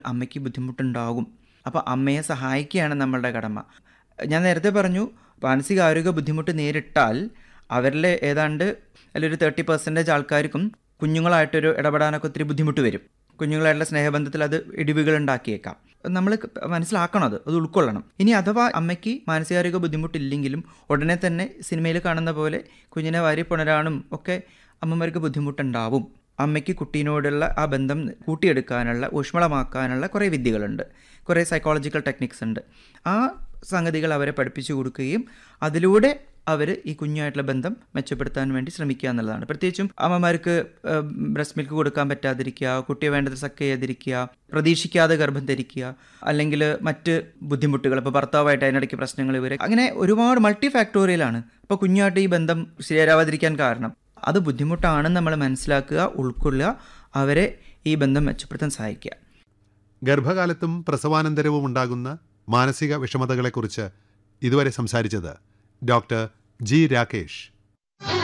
അമ്മയ്ക്ക് ബുദ്ധിമുട്ടുണ്ടാകും അപ്പോൾ അമ്മയെ സഹായിക്കുകയാണ് നമ്മളുടെ കടമ ഞാൻ നേരത്തെ പറഞ്ഞു മാനസികാരോഗ്യ ബുദ്ധിമുട്ട് നേരിട്ടാൽ അവരിലെ ഏതാണ്ട് അതിലൊരു തേർട്ടി പെർസെൻറ്റേജ് ആൾക്കാർക്കും കുഞ്ഞുങ്ങളായിട്ടൊരു ഇടപെടാനൊക്കെ ഒത്തിരി ബുദ്ധിമുട്ട് വരും കുഞ്ഞുങ്ങളായിട്ടുള്ള സ്നേഹബന്ധത്തിൽ അത് ഇടിവുകൾ ഉണ്ടാക്കിയേക്കാം നമ്മൾ മനസ്സിലാക്കണം അത് അത് ഉൾക്കൊള്ളണം ഇനി അഥവാ അമ്മയ്ക്ക് മാനസികാരോഗ്യ ബുദ്ധിമുട്ടില്ലെങ്കിലും ഉടനെ തന്നെ സിനിമയിൽ കാണുന്ന പോലെ കുഞ്ഞിനെ വാരി പുണരാനും ഒക്കെ അമ്മമാർക്ക് ബുദ്ധിമുട്ടുണ്ടാവും അമ്മയ്ക്ക് കുട്ടീനോടുള്ള ആ ബന്ധം കൂട്ടിയെടുക്കാനുള്ള ഊഷ്മളമാക്കാനുള്ള കുറേ വിദ്യകളുണ്ട് കുറേ സൈക്കോളജിക്കൽ ടെക്നിക്സ് ഉണ്ട് ആ സംഗതികൾ അവരെ പഠിപ്പിച്ചു കൊടുക്കുകയും അതിലൂടെ അവർ ഈ കുഞ്ഞുമായിട്ടുള്ള ബന്ധം മെച്ചപ്പെടുത്താൻ വേണ്ടി ശ്രമിക്കുക എന്നുള്ളതാണ് പ്രത്യേകിച്ചും അമ്മമാർക്ക് ബ്രസ്റ്റ് മിൽക്ക് കൊടുക്കാൻ പറ്റാതിരിക്കുക കുട്ടിയെ വേണ്ടത് സക്ക് ചെയ്യാതിരിക്കുക പ്രതീക്ഷിക്കാതെ ഗർഭം ധരിക്കുക അല്ലെങ്കിൽ മറ്റ് ബുദ്ധിമുട്ടുകൾ ഇപ്പോൾ ഭർത്താവായിട്ട് അതിനിടയ്ക്ക് പ്രശ്നങ്ങൾ വരെ അങ്ങനെ ഒരുപാട് മൾട്ടി ഫാക്ടോറിയലാണ് അപ്പോൾ കുഞ്ഞുമായിട്ട് ഈ ബന്ധം ശരിയാവാതിരിക്കാൻ കാരണം അത് ബുദ്ധിമുട്ടാണെന്ന് നമ്മൾ മനസ്സിലാക്കുക ഉൾക്കൊള്ളുക അവരെ ഈ ബന്ധം മെച്ചപ്പെടുത്താൻ സഹായിക്കുക ഗർഭകാലത്തും പ്രസവാനന്തരവും ഉണ്ടാകുന്ന മാനസിക വിഷമതകളെക്കുറിച്ച് ഇതുവരെ സംസാരിച്ചത് ഡോക്ടർ ജി രാകേഷ്